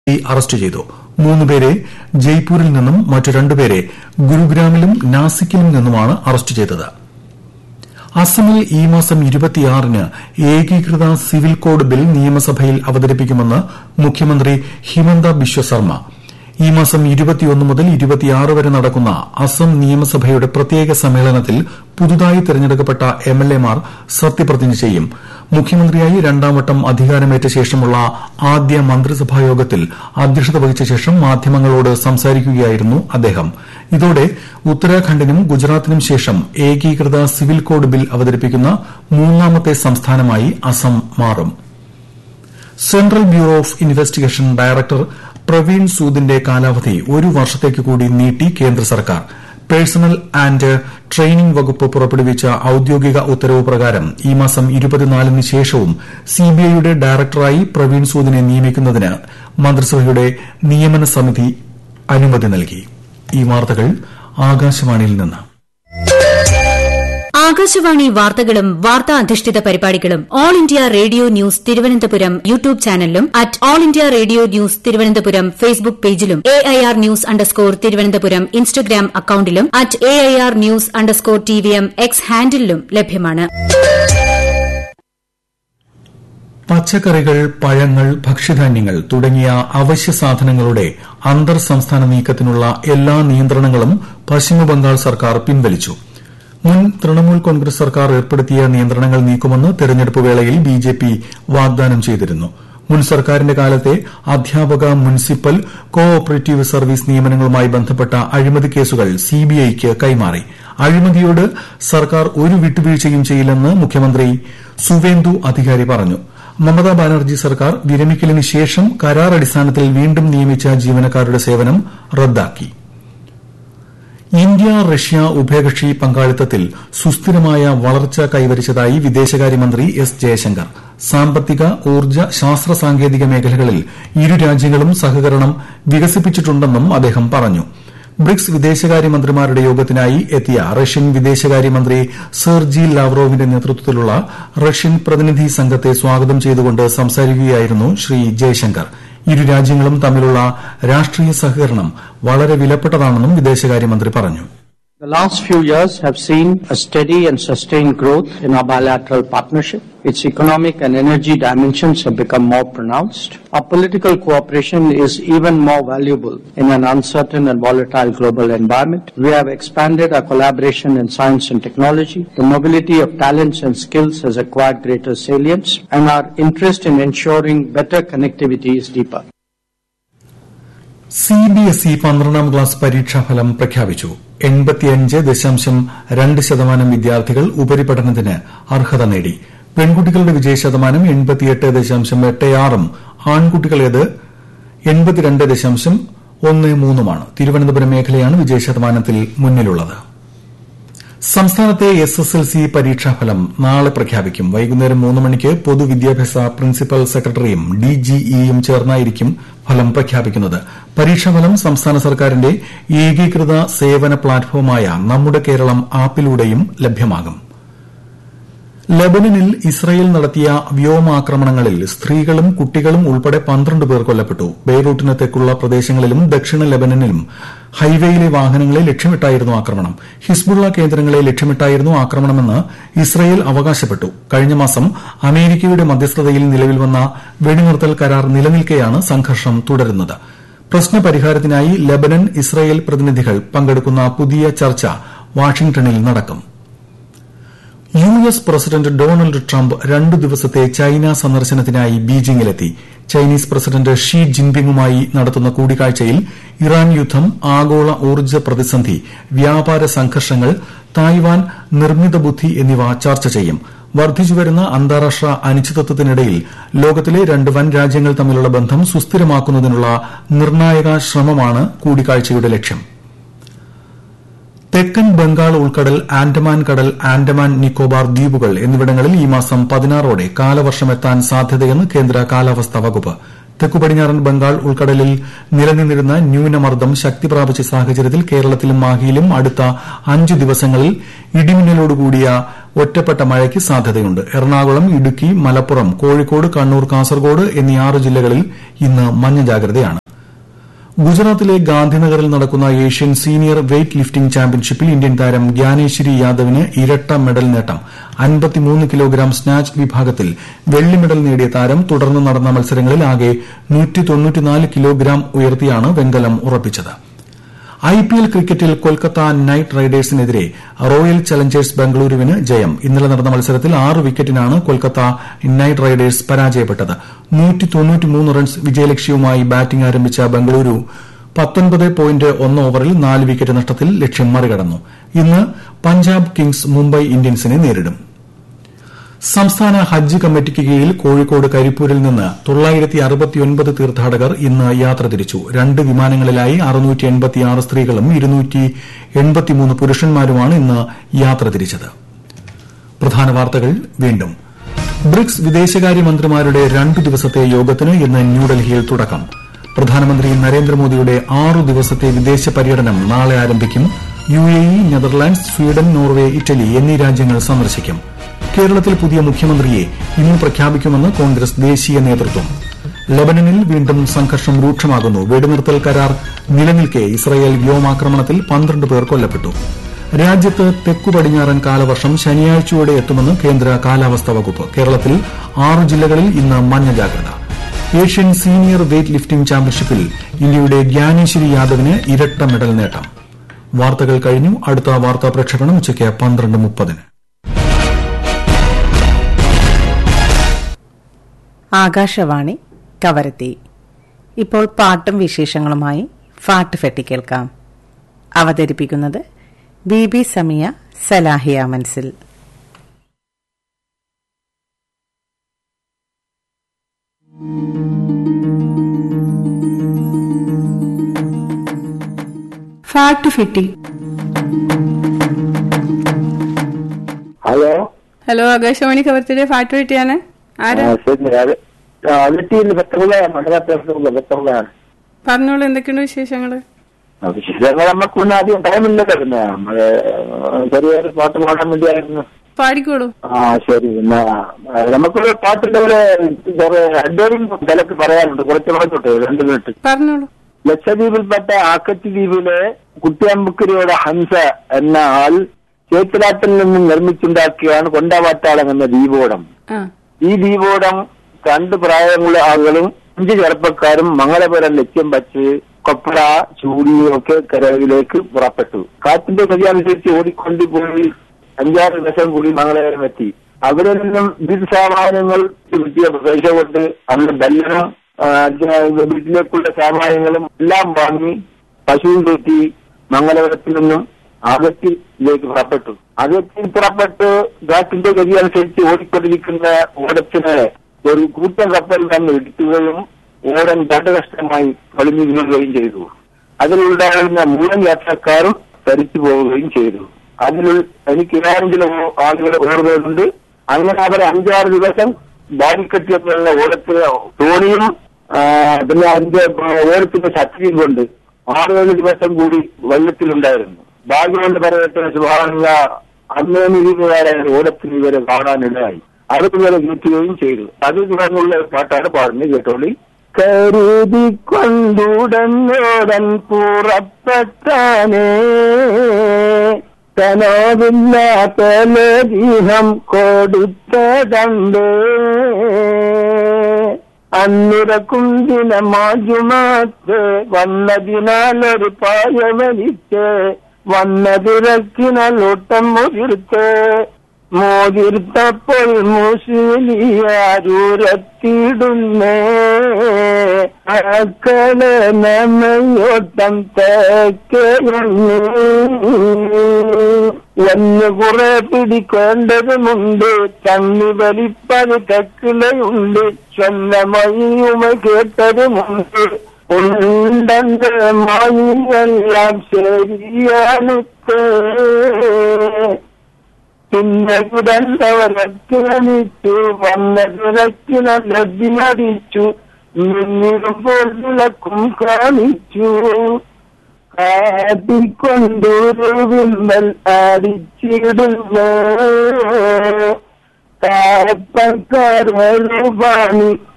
Arrest ചെയ്തു മൂന്നുപേരെ ജയ്പൂരിൽ നിന്നും മറ്റു രണ്ടുപേരെ ഗുരുഗ്രാമിലും നാസിക്കിലും നിന്നുമാണ് അറസ്റ്റ് ചെയ്തത് അസമിൽ ഈ മാസം ന് ഏകീകൃത സിവിൽ കോഡ് ബിൽ നിയമസഭയിൽ അവതരിപ്പിക്കുമെന്ന് മുഖ്യമന്ത്രി ഹിമന്ത ബിശ്വ ശർമ്മ ഈ മാസം മുതൽ വരെ നടക്കുന്ന അസം നിയമസഭയുടെ പ്രത്യേക സമ്മേളനത്തിൽ പുതുതായി തെരഞ്ഞെടുക്കപ്പെട്ട എംഎൽഎമാർ സത്യപ്രതിജ്ഞ ചെയ്യും മുഖ്യമന്ത്രിയായി രണ്ടാം വട്ടം അധികാരമേറ്റ ശേഷമുള്ള ആദ്യ മന്ത്രിസഭായോഗത്തിൽ അധ്യക്ഷത വഹിച്ച ശേഷം മാധ്യമങ്ങളോട് സംസാരിക്കുകയായിരുന്നു അദ്ദേഹം ഇതോടെ ഉത്തരാഖണ്ഡിനും ഗുജറാത്തിനും ശേഷം ഏകീകൃത സിവിൽ കോഡ് ബിൽ അവതരിപ്പിക്കുന്ന മൂന്നാമത്തെ സംസ്ഥാനമായി അസം മാറും central bureau of investigation director Praveen സൂദിന്റെ കാലാവധി ഒരു വർഷത്തേക്ക് കൂടി നീട്ടി കേന്ദ്ര സർക്കാർ പേഴ്സണൽ ആന്റ് ട്രെയിനിംഗ് വകുപ്പ് പുറപ്പെടുവിച്ച ഔദ്യോഗിക ഉത്തരവ് പ്രകാരം ഈ മാസം ന് ശേഷവും സിബിഐയുടെ ഡയറക്ടറായി പ്രവീൺ സൂദിനെ നിയമിക്കുന്നതിന് മന്ത്രിസഭയുടെ നിയമന സമിതി അനുമതി നൽകി ഈ വാർത്തകൾ ആകാശവാണിയിൽ നിന്ന് ആകാശവാണി വാർത്തകളും വാർത്താ അധിഷ്ഠിത പരിപാടികളും all India radio news Thiruvananthapuram YouTube ചാനലിലും at all India radio news Thiruvananthapuram Facebook പേജിലും A I R news underscore Thiruvananthapuram Instagram അക്കൌണ്ടിലും at A I R news underscore T V M X ഹാൻഡിലും ലഭ്യമാണ് പച്ചക്കറികൾ പഴങ്ങൾ ഭക്ഷ്യധാന്യങ്ങൾ തുടങ്ങിയ അവശ്യ സാധനങ്ങളുടെ അന്തർ സംസ്ഥാന നീക്കത്തിനുള്ള എല്ലാ നിയന്ത്രണങ്ങളും പശ്ചിമബംഗാൾ സർക്കാർ പിൻവലിച്ചു മുൻ തൃണമൂൽ കോൺഗ്രസ് സർക്കാർ ഏർപ്പെടുത്തിയ നിയന്ത്രണങ്ങൾ നീക്കുമെന്ന് തെരഞ്ഞെടുപ്പ് വേളയിൽ ബിജെപി വാഗ്ദാനം ചെയ്തിരുന്നു മുൻ സർക്കാരിന്റെ കാലത്തെ അധ്യാപക മുനിസിപ്പൽ കോ ഓപ്പറേറ്റീവ് സർവീസ് നിയമനങ്ങളുമായി ബന്ധപ്പെട്ട അഴിമതി കേസുകൾ സിബിഐക്ക് കൈമാറി അഴിമതിയോട് സർക്കാർ ഒരു വിട്ടുവീഴ്ചയും ചെയ്യില്ലെന്ന് മുഖ്യമന്ത്രി സുവേന്ദു അധികാരി പറഞ്ഞു മമതാ ബാനർജി സർക്കാർ വിരമിക്കലിന് ശേഷം കരാർ അടിസ്ഥാനത്തിൽ വീണ്ടും നിയമിച്ച ജീവനക്കാരുടെ സേവനം റദ്ദാക്കി ഇന്ത്യ റഷ്യ ഉഭയകക്ഷി പങ്കാളിത്തത്തിൽ സുസ്ഥിരമായ വളർച്ച കൈവരിച്ചതായി വിദേശകാര്യമന്ത്രി എസ് ജയശങ്കർ സാമ്പത്തിക ഊർജ്ജ ശാസ്ത്ര സാങ്കേതിക മേഖലകളിൽ ഇരു രാജ്യങ്ങളും സഹകരണം വികസിപ്പിച്ചിട്ടുണ്ടെന്നും അദ്ദേഹം പറഞ്ഞു ബ്രിക്സ് വിദേശകാര്യമന്ത്രിമാരുടെ യോഗത്തിനായി എത്തിയ റഷ്യൻ വിദേശകാര്യമന്ത്രി സെർജി ലാവ്റോവിന്റെ നേതൃത്വത്തിലുള്ള റഷ്യൻ പ്രതിനിധി സംഘത്തെ സ്വാഗതം ചെയ്തുകൊണ്ട് സംസാരിക്കുകയായിരുന്നു ശ്രീ ജയശങ്കർ ഇരു രാജ്യങ്ങളും തമ്മിലുള്ള രാഷ്ട്രീയ സഹകരണം വളരെ വിലപ്പെട്ടതാണെന്നും വിദേശകാര്യമന്ത്രി പറഞ്ഞു The last few years have seen a steady and sustained growth in our bilateral partnership. Its economic and energy dimensions have become more pronounced. Our political cooperation is even more valuable in an uncertain and volatile global environment. We have expanded our collaboration in science and technology. The mobility of talents and skills has acquired greater salience, and our interest in ensuring better connectivity is deeper. CBSE പന്ത്രണ്ടാം class പരീക്ഷാഫലം പ്രഖ്യാപിച്ചു എൺപത്തിയഞ്ച് ദശാംശം രണ്ട് ശതമാനം വിദ്യാർത്ഥികൾ ഉപരിപഠനത്തിന് അർഹത നേടി പെൺകുട്ടികളുടെ വിജയശതമാനം എൺപത്തിയെട്ട് ദശാംശം എട്ട് ആറും ആൺകുട്ടികളേത് എൺപത്തിരണ്ട് ദശാംശം ഒന്ന് മൂന്നുമാണ് തിരുവനന്തപുരം മേഖലയാണ് വിജയശതമാനത്തിൽ മുന്നിലുള്ളത് സംസ്ഥാനത്തെ എസ് എസ് എൽ സി പരീക്ഷാഫലം നാളെ പ്രഖ്യാപിക്കും വൈകുന്നേരം മൂന്ന് മണിക്ക് പൊതുവിദ്യാഭ്യാസ പ്രിൻസിപ്പൽ സെക്രട്ടറിയും ഡിജിഇയും ചേർന്നായിരിക്കും ഫലം പ്രഖ്യാപിക്കുന്നത് പരീക്ഷാഫലം സംസ്ഥാന സർക്കാരിന്റെ ഏകീകൃത സേവന പ്ലാറ്റ്ഫോമായ നമ്മുടെ കേരളം ആപ്പിലൂടെയും ലഭ്യമാകും ലബനനിൽ ഇസ്രയേൽ നടത്തിയ വ്യോമാക്രമണങ്ങളിൽ സ്ത്രീകളും കുട്ടികളും ഉൾപ്പെടെ പന്ത്രണ്ട് പേർ കൊല്ലപ്പെട്ടു ബെയ്റൂട്ടിന് തെക്കുള്ള പ്രദേശങ്ങളിലും ദക്ഷിണ ലബനനിലും ഹൈവേയിലെ വാഹനങ്ങളെ ലക്ഷ്യമിട്ടായിരുന്നു ആക്രമണം ഹിസ്ബുള്ള കേന്ദ്രങ്ങളെ ലക്ഷ്യമിട്ടായിരുന്നു ആക്രമണമെന്ന് ഇസ്രയേൽ അവകാശപ്പെട്ടു കഴിഞ്ഞ മാസം അമേരിക്കയുടെ മധ്യസ്ഥതയിൽ നിലവിൽ വന്ന വെടിനിർത്തൽ കരാർ നിലനിൽക്കെയാണ് സംഘർഷം തുടരുന്നത് പ്രശ്നപരിഹാരത്തിനായി ലബനൻ ഇസ്രയേൽ പ്രതിനിധികൾ പങ്കെടുക്കുന്ന പുതിയ ചർച്ച വാഷിംഗ്ടണിൽ നടക്കും U S president Donald Trump രണ്ടു ദിവസത്തെ ചൈന സന്ദർശനത്തിനായി ബീജിംഗിലെത്തി ചൈനീസ് പ്രസിഡന്റ് ഷീ ജിൻപിങ്ങുമായി നടത്തുന്ന കൂടിക്കാഴ്ചയിൽ ഇറാൻ യുദ്ധം ആഗോള ഊർജ്ജ പ്രതിസന്ധി വ്യാപാര സംഘർഷങ്ങൾ തായ്വാൻ നിർമ്മിത ബുദ്ധി എന്നിവ ചർച്ച ചെയ്യും വർദ്ധിച്ചുവരുന്ന അന്താരാഷ്ട്ര അനിശ്ചിതത്വത്തിനിടയിൽ ലോകത്തിലെ രണ്ട് വൻ രാജ്യങ്ങൾ തമ്മിലുള്ള ബന്ധം സുസ്ഥിരമാക്കുന്നതിനുള്ള നിർണായക ശ്രമമാണ് കൂടിക്കാഴ്ചയുടെ ലക്ഷ്യം തെക്കൻ ബംഗാൾ ഉൾക്കടൽ ആൻഡമാൻ കടൽ ആൻഡമാൻ നിക്കോബാർ ദ്വീപുകൾ എന്നിവിടങ്ങളിൽ ഈ മാസം പതിനാറോടെ കാലവർഷമെത്താൻ സാധ്യതയെന്ന് കേന്ദ്ര കാലാവസ്ഥാ വകുപ്പ് തെക്കുപടിഞ്ഞാറൻ ബംഗാൾ ഉൾക്കടലിൽ നിലനിന്നിരുന്ന ന്യൂനമർദ്ദം ശക്തി പ്രാപിച്ച സാഹചര്യത്തിൽ കേരളത്തിലും മാഹിയിലും അടുത്ത അഞ്ചു ദിവസങ്ങളിൽ ഇടിമിന്നലോടുകൂടിയ ഒറ്റപ്പെട്ട മഴയ്ക്ക് സാധ്യതയുണ്ട് എറണാകുളം ഇടുക്കി മലപ്പുറം കോഴിക്കോട് കണ്ണൂർ കാസർഗോഡ് എന്നീ ആറ് ജില്ലകളിൽ ഇന്ന് മഞ്ഞ ജാഗ്രതയാണ് ഗുജറാത്തിലെ ഗാന്ധിനഗറിൽ നടക്കുന്ന ഏഷ്യൻ സീനിയർ വെയ്റ്റ് ലിഫ്റ്റിംഗ് ചാമ്പ്യൻഷിപ്പിൽ ഇന്ത്യൻ താരം ഗ്യാനേശ്വരി യാദവിന് ഇരട്ട മെഡൽ നേട്ടം അൻപത്തിമൂന്ന് കിലോഗ്രാം സ്നാച്ച് വിഭാഗത്തിൽ വെള്ളി മെഡൽ നേടിയ താരം തുടർന്ന് നടന്ന മത്സരങ്ങളിൽ ആകെ കിലോഗ്രാം ഉയർത്തിയാണ് വെങ്കലം ഉറപ്പിച്ചത് ഐപിഎൽ ക്രിക്കറ്റിൽ കൊൽക്കത്ത നൈറ്റ് റൈഡേഴ്സിനെതിരെ റോയൽ ചലഞ്ചേഴ്സ് ബംഗളൂരുവിന് ജയം ഇന്നലെ നടന്ന മത്സരത്തിൽ ആറ് വിക്കറ്റിനാണ് കൊൽക്കത്ത നൈറ്റ് റൈഡേഴ്സ് പരാജയപ്പെട്ടത് റൺസ് വിജയലക്ഷ്യവുമായി ബാറ്റിംഗ് ആരംഭിച്ച ബംഗളൂരു പത്തൊൻപത് പോയിന്റ് ഒന്ന് ഓവറിൽ നാല് വിക്കറ്റ് നഷ്ടത്തിൽ ലക്ഷ്യം മറികടന്നു ഇന്ന് പഞ്ചാബ് കിങ്സ് മുംബൈ ഇന്ത്യൻസിനെ നേരിടും സംസ്ഥാന ഹജ്ജ് കമ്മിറ്റിക്ക് കീഴിൽ കോഴിക്കോട് കരിപ്പൂരിൽ നിന്ന് തീർത്ഥാടകർ ഇന്ന് യാത്ര തിരിച്ചു രണ്ട് വിമാനങ്ങളിലായി സ്ത്രീകളും പുരുഷന്മാരുമാണ് ഇന്ന് യാത്ര തിരിച്ചത് പ്രധാന വാർത്തകൾ വീണ്ടും ബ്രിക്സ് വിദേശകാര്യമന്ത്രിമാരുടെ രണ്ടു ദിവസത്തെ യോഗത്തിന് ഇന്ന് ന്യൂഡൽഹിയിൽ തുടക്കം പ്രധാനമന്ത്രി നരേന്ദ്രമോദിയുടെ ആറു ദിവസത്തെ വിദേശ പര്യടനം നാളെ ആരംഭിക്കും U A E Netherlands Sweden Norway Italy എന്നീ രാജ്യങ്ങൾ സന്ദർശിക്കും കേരളത്തിൽ പുതിയ മുഖ്യമന്ത്രിയെ ഇന്ന് പ്രഖ്യാപിക്കുമെന്ന് കോൺഗ്രസ് ദേശീയ നേതൃത്വം ലബനനിൽ വീണ്ടും സംഘർഷം രൂക്ഷമാകുന്നു വെടിനിർത്തൽ കരാർ നിലനിൽക്കെ ഇസ്രയേൽ വ്യോമാക്രമണത്തിൽ പന്ത്രണ്ട് പേർ കൊല്ലപ്പെട്ടു രാജ്യത്ത് തെക്കു പടിഞ്ഞാറൻ കാലവർഷം ശനിയാഴ്ചയോടെ എത്തുമെന്ന് കേന്ദ്ര കാലാവസ്ഥാ വകുപ്പ് കേരളത്തിൽ ആറ് ജില്ലകളിൽ ഇന്ന് മഞ്ഞ ജാഗ്രത ഏഷ്യൻ സീനിയർ വെയ്റ്റ് ലിഫ്റ്റിംഗ് ചാമ്പ്യൻഷിപ്പിൽ ഇന്ത്യയുടെ ഗ്യാനേശ്വരി യാദവിന് ഇരട്ട മെഡൽ നേട്ടം വാർത്തകൾ കഴിഞ്ഞു അടുത്ത വാർത്താ പ്രക്ഷേപണം ഉച്ചയ്ക്ക് പന്ത്രണ്ട് മുപ്പതിന് ആകാശവാണി കവരത്തി ഇപ്പോൾ പാട്ടും വിശേഷങ്ങളുമായി ഫാട്ട് ഫെട്ടി കേൾക്കാം അവതരിപ്പിക്കുന്നത് ബി ബി സമിയ സലാഹിയ മൻസിൽ ഫാട്ട് ഫിറ്റി ഹലോ ഹലോ ആകാശവാണി കവർത്തിലെ ഫാട്ട് ഫിറ്റിയാണ് ആരാ ആ, ശരി അത് ആ, വീട്ടിൽ വെത്തമുള്ള മണ്ഡലത്തിലുള്ള വെത്തമുള്ളതാണ് പറഞ്ഞോളൂ എന്തൊക്കെയുണ്ട് വിശേഷങ്ങള് വിശേഷങ്ങൾ നമുക്കൊന്നും ആദ്യം ടൈമില്ലല്ലോ പിന്നെ നമ്മള് ചെറിയൊരു പാട്ട് പാടാൻ വേണ്ടിയായിരുന്നു പാടിക്കോളൂ ആ ശരി പിന്നെ ആ, നമുക്കൊരു പാട്ടിന്റെ പോലെ കുറെ അഡ്വറിങ് വിലക്ക് പറയാനുണ്ട് കുറച്ച് പറഞ്ഞോട്ടെ രണ്ട് മിനിറ്റ് പറഞ്ഞോളൂ ലക്ഷദ്വീപിൽപ്പെട്ട ആക്കത്തി ദ്വീപിലെ കുട്ടിയമ്പുക്കരിയുടെ ഹംസ എന്ന ആൾ ചേത്തിലാട്ടിൽ നിന്നും നിർമ്മിച്ചുണ്ടാക്കിയാണ് കൊണ്ടാവാറ്റാളം എന്ന ദീപോടം ആ ഈ ദീപോടം രണ്ട് പ്രായമുള്ള ആളുകളും അഞ്ച് ചെറുപ്പക്കാരും മംഗളപുരം ലക്ഷ്യം വച്ച് കൊപ്ര ചൂടിയൊക്കെ കരയിലേക്ക് പുറപ്പെട്ടു കാറ്റിന്റെ ഗതി അനുസരിച്ച് ഓടിക്കൊണ്ട് പോയി അഞ്ചാറ് ദിവസം കൂടി മംഗളപുരം എത്തി അവിടെ നിന്നും വീട്ടുസാമാനങ്ങൾ കിട്ടിയ പൈസ കൊണ്ട് അന്ന് ബല്ലനും ആ, വീട്ടിലേക്കുള്ള സാമാനങ്ങളും എല്ലാം വാങ്ങി പശുവും കയറ്റി മംഗലപുരത്തിൽ നിന്നും ആഗസ്റ്റിലേക്ക് പുറപ്പെട്ടു ആഗസ്റ്റിൽ പുറപ്പെട്ട് കാറ്റിന്റെ ഗതി അനുസരിച്ച് ഓടിക്കൊണ്ടിരിക്കുന്ന ഓടത്തിന് ഒരു കൂട്ടം കപ്പൽ തന്നെ ഇടിക്കുകയും ഓടൻ കഷ്ടമായി പൊളിഞ്ഞു വീഴുകയും ചെയ്തു അതിലുണ്ടായിരുന്ന മൂന്ന് യാത്രക്കാരും തരിച്ചു പോവുകയും ചെയ്തു അതിൽ എനിക്ക് ഏതെങ്കിലും ആളുകൾ ഓർമ്മയുണ്ട് അങ്ങനെ അവർ അഞ്ചാറ് ദിവസം ബാരിക്കെട്ടിയുള്ള ഓടത്തിന് തോണിയും ആ, പിന്നെ അതിന്റെ ഓടത്തിന്റെ ശക്തിയും കൊണ്ട് ആറേഴ് ദിവസം കൂടി വെള്ളത്തിലുണ്ടായിരുന്നു ഭാഗ്യം കൊണ്ട് പറയട്ടെ സുഭാനുള്ള അന്നേ നിരീക്ഷകാരായ ഓടത്തിന് ഇവരെ കാണാനിടയായി അത് ഇവരെ കയറ്റുകയും ചെയ്തു അത് തുടർന്നുള്ള പാട്ടാണ് പാടുന്നത് കേട്ടോളി കരുതിക്കൊണ്ടുടനോടൻ പുറപ്പെട്ടാനേ കനവില്ലാത്ത ദീഹം കൊടുത്തതണ്ട് അന്നിറക്കുന്തിന മാജുമാത്ത് വന്നതിനാലൊരു പായ വലിച്ച് വന്നതിറക്കിനാൽ ഒട്ടം മുതിർത്ത് മോതിർത്തപ്പോൾ മുസ്ലിയാരൂരത്തിടുന്നേ അക്കളെ നമ്മയോട്ടം തേക്കയങ്ങ് എന്ന് കുറെ പിടിക്കേണ്ടതുമുണ്ട് തണ്ണി വലിപ്പത് തെക്കിലയുണ്ട് ചൊല്ലമയുമ കേട്ടതുമുണ്ട് ഉണ്ടെന്റെ മയിലെല്ലാം ശരിയാണിത്തേ പിന്നെ കുടന്തവരത്തിനടിച്ചു വന്ന തിരക്കിന ലഭ്യമടിച്ചു നിന്നിടുമ്പോൾ വിളക്കും കാണിച്ചു കാട്ടിക്കൊണ്ടൊരു വിമ്മൽ അടിച്ചിടുന്നു താപ്പക്കാർ പാണി